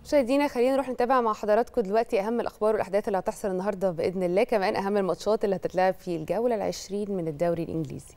مشاهدينا خلينا نروح نتابع مع حضراتكم دلوقتي اهم الاخبار والاحداث اللي هتحصل النهارده باذن الله كمان اهم الماتشات اللي هتتلعب في الجوله العشرين من الدوري الانجليزي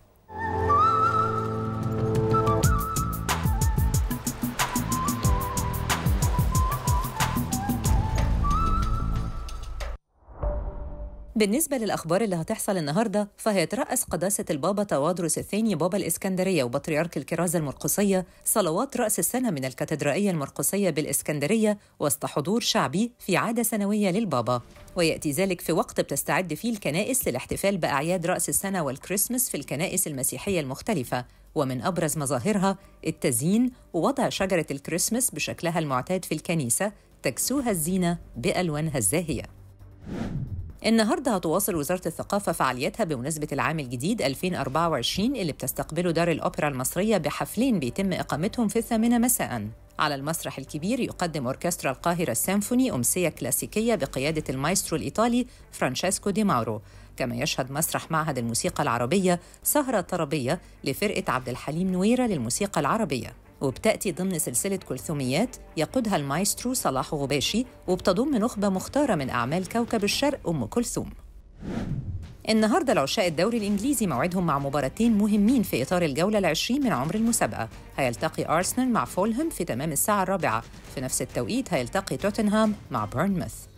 بالنسبة للأخبار اللي هتحصل النهاردة فهيترأس قداسة البابا توادرس الثاني بابا الإسكندرية وبطريرك الكرازة المرقصية صلوات رأس السنة من الكاتدرائية المرقصية بالإسكندرية وسط حضور شعبي في عادة سنوية للبابا ويأتي ذلك في وقت بتستعد فيه الكنائس للاحتفال بأعياد رأس السنة والكريسماس في الكنائس المسيحية المختلفة ومن أبرز مظاهرها التزيين ووضع شجرة الكريسماس بشكلها المعتاد في الكنيسة تكسوها الزينة بألوانها الزاهية النهارده هتواصل وزارة الثقافة فعالياتها بمناسبة العام الجديد 2024 اللي بتستقبله دار الأوبرا المصرية بحفلين بيتم إقامتهم في الثامنة مساءً. على المسرح الكبير يقدم أوركسترا القاهرة السيمفوني أمسية كلاسيكية بقيادة المايسترو الإيطالي فرانشيسكو دي ماورو كما يشهد مسرح معهد الموسيقى العربية سهرة طربية لفرقة عبد الحليم نويرة للموسيقى العربية وبتأتي ضمن سلسلة كلثوميات يقودها المايسترو صلاح غباشي وبتضم نخبة مختارة من أعمال كوكب الشرق أم كلثوم النهارده العشاء الدوري الانجليزي موعدهم مع مباراتين مهمين في اطار الجوله العشرين من عمر المسابقه هيلتقي ارسنال مع فولهام في تمام الساعه الرابعه في نفس التوقيت هيلتقي توتنهام مع بورنموث